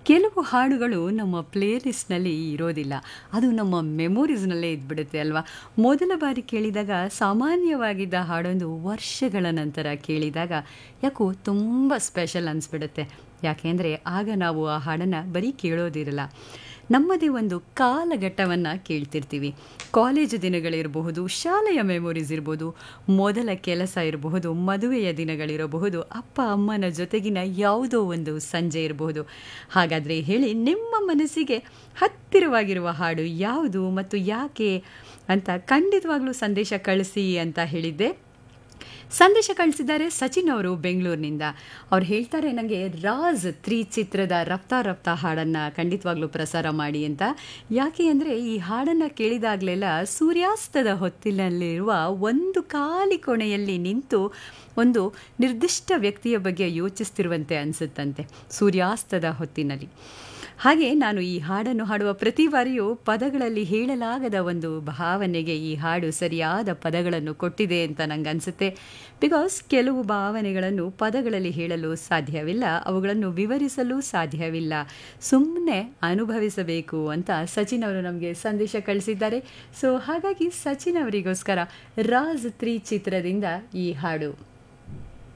ಕೆಲವು ಹಾಡುಗಳು ನಮ್ಮ ಪ್ಲೇಲಿಸ್ಟ್ನಲ್ಲಿ ಇರೋದಿಲ್ಲ ಅದು ನಮ್ಮ ಮೆಮೊರೀಸ್ನಲ್ಲೇ ಇದ್ಬಿಡುತ್ತೆ ಅಲ್ವಾ ಮೊದಲ ಬಾರಿ ಕೇಳಿದಾಗ ಸಾಮಾನ್ಯವಾಗಿದ್ದ ಹಾಡೊಂದು ವರ್ಷಗಳ ನಂತರ ಕೇಳಿದಾಗ ಯಾಕೋ ತುಂಬ ಸ್ಪೆಷಲ್ ಅನಿಸ್ಬಿಡುತ್ತೆ ಯಾಕೆಂದರೆ ಆಗ ನಾವು ಆ ಹಾಡನ್ನು ಬರೀ ಕೇಳೋದಿರಲ್ಲ ನಮ್ಮದೇ ಒಂದು ಕಾಲಘಟ್ಟವನ್ನು ಕೇಳ್ತಿರ್ತೀವಿ ಕಾಲೇಜು ದಿನಗಳಿರಬಹುದು ಶಾಲೆಯ ಮೆಮೊರೀಸ್ ಇರ್ಬೋದು ಮೊದಲ ಕೆಲಸ ಇರಬಹುದು ಮದುವೆಯ ದಿನಗಳಿರಬಹುದು ಅಪ್ಪ ಅಮ್ಮನ ಜೊತೆಗಿನ ಯಾವುದೋ ಒಂದು ಸಂಜೆ ಇರಬಹುದು ಹಾಗಾದರೆ ಹೇಳಿ ನಿಮ್ಮ ಮನಸ್ಸಿಗೆ ಹತ್ತಿರವಾಗಿರುವ ಹಾಡು ಯಾವುದು ಮತ್ತು ಯಾಕೆ ಅಂತ ಖಂಡಿತವಾಗ್ಲೂ ಸಂದೇಶ ಕಳಿಸಿ ಅಂತ ಹೇಳಿದ್ದೆ ಸಂದೇಶ ಕಳಿಸಿದ್ದಾರೆ ಸಚಿನ್ ಅವರು ಬೆಂಗಳೂರಿನಿಂದ ಅವ್ರು ಹೇಳ್ತಾರೆ ನನಗೆ ರಾಜ್ ತ್ರೀ ಚಿತ್ರದ ರಫ್ತಾ ರಫ್ತಾ ಹಾಡನ್ನು ಖಂಡಿತವಾಗ್ಲೂ ಪ್ರಸಾರ ಮಾಡಿ ಅಂತ ಯಾಕೆ ಅಂದರೆ ಈ ಹಾಡನ್ನು ಕೇಳಿದಾಗಲೆಲ್ಲ ಸೂರ್ಯಾಸ್ತದ ಹೊತ್ತಿನಲ್ಲಿರುವ ಒಂದು ಖಾಲಿ ಕೊನೆಯಲ್ಲಿ ನಿಂತು ಒಂದು ನಿರ್ದಿಷ್ಟ ವ್ಯಕ್ತಿಯ ಬಗ್ಗೆ ಯೋಚಿಸ್ತಿರುವಂತೆ ಅನಿಸುತ್ತಂತೆ ಸೂರ್ಯಾಸ್ತದ ಹೊತ್ತಿನಲ್ಲಿ ಹಾಗೆ ನಾನು ಈ ಹಾಡನ್ನು ಹಾಡುವ ಪ್ರತಿ ಬಾರಿಯೂ ಪದಗಳಲ್ಲಿ ಹೇಳಲಾಗದ ಒಂದು ಭಾವನೆಗೆ ಈ ಹಾಡು ಸರಿಯಾದ ಪದಗಳನ್ನು ಕೊಟ್ಟಿದೆ ಅಂತ ನಂಗೆ ಅನಿಸುತ್ತೆ ಬಿಕಾಸ್ ಕೆಲವು ಭಾವನೆಗಳನ್ನು ಪದಗಳಲ್ಲಿ ಹೇಳಲು ಸಾಧ್ಯವಿಲ್ಲ ಅವುಗಳನ್ನು ವಿವರಿಸಲು ಸಾಧ್ಯವಿಲ್ಲ ಸುಮ್ಮನೆ ಅನುಭವಿಸಬೇಕು ಅಂತ ಸಚಿನ್ ಅವರು ನಮಗೆ ಸಂದೇಶ ಕಳಿಸಿದ್ದಾರೆ ಸೊ ಹಾಗಾಗಿ ಸಚಿನ್ ಅವರಿಗೋಸ್ಕರ ರಾಜ್ ತ್ರೀ ಚಿತ್ರದಿಂದ ಈ ಹಾಡು